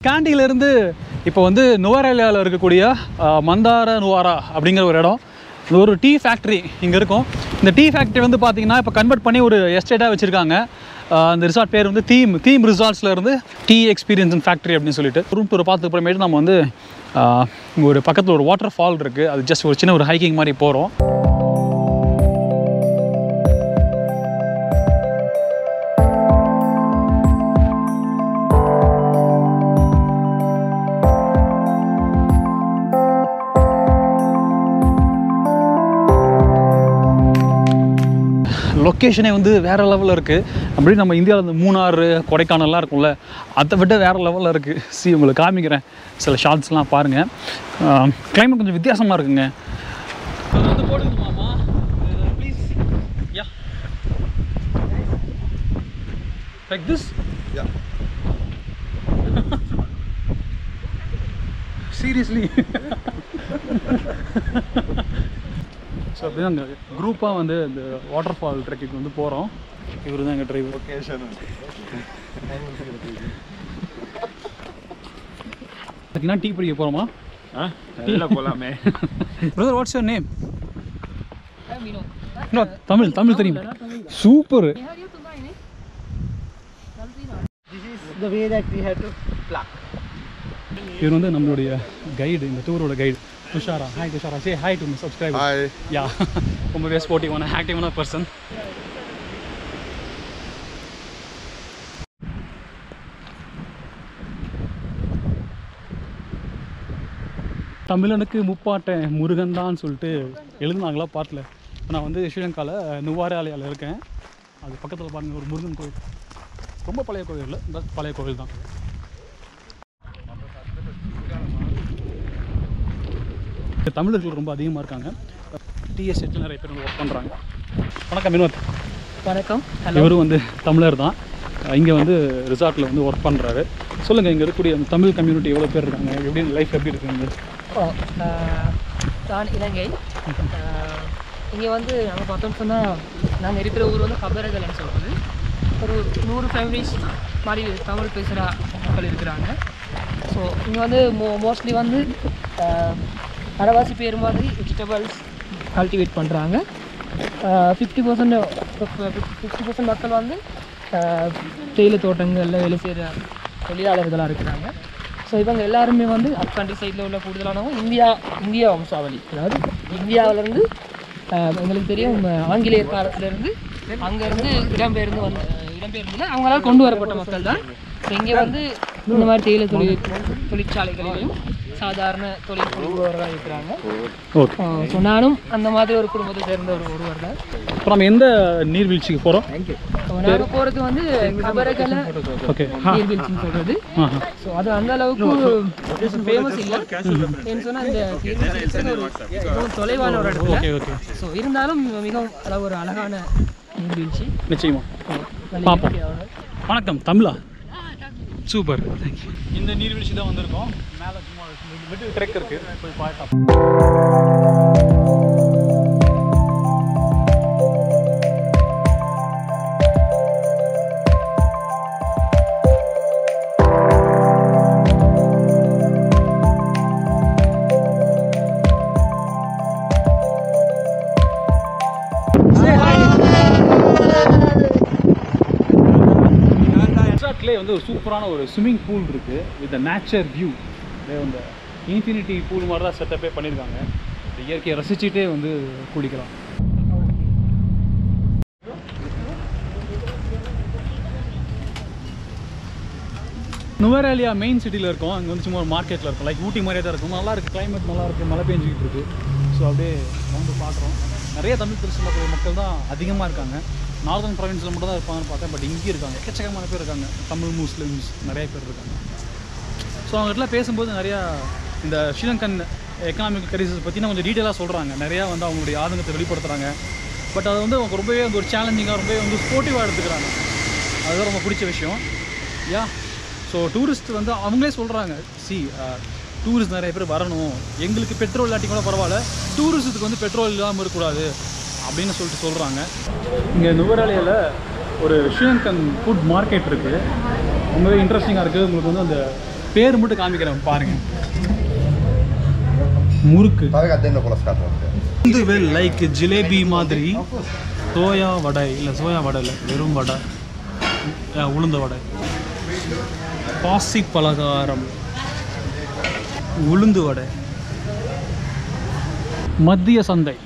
கேண்டியிலேருந்து இப்போ வந்து நுவாரேலியாவில் இருக்கக்கூடிய அஹ், மந்தார நுவாரா அப்படிங்கிற ஒரு இடம் இது ஒரு டீ ஃபேக்ட்ரி இங்கே இருக்கும் இந்த டீ ஃபேக்ட்ரி வந்து பார்த்தீங்கன்னா இப்போ கன்வெர்ட் பண்ணி ஒரு எஸ்டேட்டாக வச்சுருக்காங்க அந்த ரிசார்ட் பேர் வந்து தீம் தீம் ரிசார்ட்ஸில் இருந்து டீ எக்ஸ்பீரியன்ஸ் அண்ட் ஃபேக்ட்ரி அப்படின்னு சொல்லிட்டு ரூம் டூர் பார்த்துக்கு அப்புறமேட்டு நம்ம வந்து அஹ், இங்க ஒரு பக்கத்தில் ஒரு வாட்டர் ஃபால் இருக்குது அது ஜஸ்ட் ஒரு சின்ன ஒரு ஹைக்கிங் மாதிரி போகிறோம் லொக்கேஷனே வந்து வேறு லெவலில் இருக்குது அப்படி நம்ம இந்தியாவில் இந்த மூணார் கொடைக்கானல்லாம் இருக்கும்ல அதை விட வேறு லெவலில் இருக்குது சி உங்களுக்கு காமிக்கிறேன் சில ஷார்ட்ஸ்லாம் பாருங்கள் கிளைமேட் கொஞ்சம் வித்தியாசமாக இருக்குங்க வந்து போட்டுக்குமாமா please yeah like this Yeah. Seriously so அப்படியே அங்கே குரூப்பாக வந்து இந்த வாட்டர் ஃபால் ட்ரெக்கிங் வந்து போகிறோம் இவர் தான் எங்கள் டிரைவர் Location. பார்த்தீங்கன்னா டீ பிடிக்க போகிறோமா வெளில போலாமே brother what's your name Tamil Tamil தெரியும் super the way that we had to pluck. இவர் வந்து நம்மளுடைய கைடு இந்த டூரோட guide Tushara hi Tushara say hi to subscriber Hi. Yeah ரொம்பவே ஸ்போர்ட்டிவான ஆக்டிவான பர்சன் தமிழனுக்கு முப்பாட்டேன் முருகன் தான் சொல்லிட்டு எழுதுனாங்களா பாட்டில் இப்போ நான் வந்து ஸ்ரீலங்காவில் நுவாராலயாவில் இருக்கேன் அது பக்கத்தில் பாருங்கள் ஒரு முருகன் கோயில் ரொம்ப பழைய கோயில் இல்லை பட் பழைய கோயில் தான் இங்க தமிழர்கள் ரொம்ப அதிகமாக இருக்காங்க டிஎஸ்எட்டில் நிறைய பேர் ஒர்க் பண்ணுறாங்க வணக்கம் வினோத் வணக்கம் இவரும் வந்து தமிழர் தான் இங்கே வந்து ரிசார்ட்டில் வந்து ஒர்க் பண்ணுறாரு சொல்லுங்கள் இங்கே இருக்கக்கூடிய அந்த தமிழ் கம்யூனிட்டி எவ்வளோ பேர் இருக்காங்க எப்படி லைஃப் எப்படி இருக்குங்க ஓ ஆஹ், நான் இலங்கை இங்கே வந்து நாங்கள் பார்த்தோம்னு சொன்னால் நாங்கள் இருக்கிற ஊர் வந்து கபரகல்னு சொல்கிறது ஒரு நூறு ஃபேமிலிஸ் மாதிரி தமிழ் பேசுகிற மக்கள் இருக்கிறாங்க ஸோ இங்கே வந்து மோ மோஸ்ட்லி வந்து ஆஹ், அரைவாசி பேர் மாதிரி வெஜிடபிள்ஸ் கல்டிவேட் பண்ணுறாங்க ஃபிஃப்டி பர்சன்ட் ஃபிஃப்டி பர்சன்ட் மக்கள் வந்து ஆஹ், தேயிலை தோட்டங்களில் வேலை செய்கிற தொழிலாளர்களாக இருக்கிறாங்க ஸோ இவங்க எல்லாருமே வந்து அப் கண்ட்ரி சைடில் உள்ள கூடுதலானவங்க இந்தியா இந்தியா வம்சாவளி அதாவது இந்தியாவிலேருந்து எங்களுக்கு தெரியும் ம, ஆங்கிலேயர் காலத்துலேருந்து அங்கேருந்து இடம்பெயர்ந்து வந்த இடம்பெயர்ந்து அவங்களால கொண்டு வரப்பட்ட மக்கள் தான் ஸோ இங்கே வந்து இந்த மாதிரி தேயிலை தொழில் தொழிற்சாலைகளிலும் சாதாரண தொழில் புரிபவர்களாக இருக்கிறாங்க ஓகே ஸோ நானும் அந்த மாதிரி ஒரு குடும்பத்தை சேர்ந்த ஒரு ஒருவர் தான் இப்போ நம்ம எந்த நீர்வீழ்ச்சிக்கு போகிறோம் நாங்கள் போகிறது வந்து கபரகலை ஓகே நீர்வீழ்ச்சின்னு சொல்கிறது ஆஹா ஸோ அது அந்த அளவுக்கு ஃபேமஸ் இல்லை ஏன்னு சொன்னால் இந்த நீர்வீழ்ச்சி ஒரு மிகவும் தொலைவான ஒரு இடத்துல ஓகே ஓகே ஸோ இருந்தாலும் மிகவும் அதாவது ஒரு அழகான நீர்வீழ்ச்சி நிச்சயமா நல்ல பார்ப்போம். இயற்கையான வணக்கம் தமிழா சூப்பர் தேங்க்யூ இந்த நீர்வீழ்ச்சி தான் வந்திருக்கோம் மேலே சும்மா விட்டு ட்ரெக் இருக்கு போய் பார்க்கலாம் ரெசார்ட்லேயே வந்து ஒரு சூப்பரான ஒரு ஸ்விம்மிங் பூல் இருக்குது வித் நேச்சர் வியூ அந்த இன்ஃபினிட்டி பூல் மாதிரி தான் செட்டப்பே பண்ணியிருக்காங்க இந்த இயற்கையை ரசிச்சுட்டே வந்து குளிக்கலாம் நுவரேலியா மெயின் சிட்டியில் இருக்கோம் அங்கே வந்து சும்மா ஒரு மார்க்கெட்டில் இருக்கும் லைக் ஊட்டி மாதிரியே தான் இருக்கும் நல்லா இருக்குது கிளைமேட் நல்லா இருக்குது மழை பெஞ்சிக்கிட்டு இருக்கு ஸோ அப்படியே வந்து பார்க்குறோம் நிறைய தமிழ் பேசக்கூடிய மக்கள் தான் அதிகமாக இருக்காங்க நார்தன் ப்ரொவின்ஸில் மட்டும் தான் இருப்பாங்கன்னு பார்த்தேன் பட் இங்கே இருக்காங்க எக்கச்சக்கமான பேர் இருக்காங்க தமிழ் முஸ்லிம்ஸ் நிறைய பேர் இருக்காங்க ஸோ அவங்ககிட்ட பேசும்போது நிறையா இந்த ஸ்ரீலங்கன் எக்கனாமிக் கிரைசிஸ் பற்றின கொஞ்சம் டீட்டெயிலாக சொல்கிறாங்க நிறையா வந்து அவங்களுடைய ஆதங்கத்தை வெளிப்படுத்துகிறாங்க பட் அது வந்து அவங்க ரொம்பவே வந்து ஒரு சேலஞ்சிங்காக ரொம்பவே வந்து ஸ்போர்ட்டிவாக எடுத்துக்கிறாங்க அதுதான் ரொம்ப பிடிச்ச விஷயம் யா ஸோ டூரிஸ்ட் வந்து அவங்களே சொல்கிறாங்க சி டூரிஸ்ட் நிறைய பேர் வரணும் எங்களுக்கு பெட்ரோல் இல்லாட்டி கூட பரவாயில்ல டூரிஸ்ட்டுக்கு வந்து பெட்ரோல் இல்லாமல் இருக்கக்கூடாது அப்படின்னு சொல்லிட்டு சொல்கிறாங்க இங்கே நுவராலியில் ஒரு ஸ்ரீலங்கன் ஃபுட் மார்க்கெட் இருக்குது ரொம்பவே இன்ட்ரெஸ்டிங்காக இருக்குது உங்களுக்கு வந்து அந்த பேர் மட்டும் காமிக்கிறேன் பாருங்க முறுக்கு Sabe che addendo con la scatola? உளுந்து வெல் லைக் ஜிலேபி மாதிரி சோயா வடை இல்லை சோயா வடை இல்லை வெறும் வடை ஆ, உளுந்த வடை பாசி பலகாரம் உளுந்து வடை மத்திய சந்தை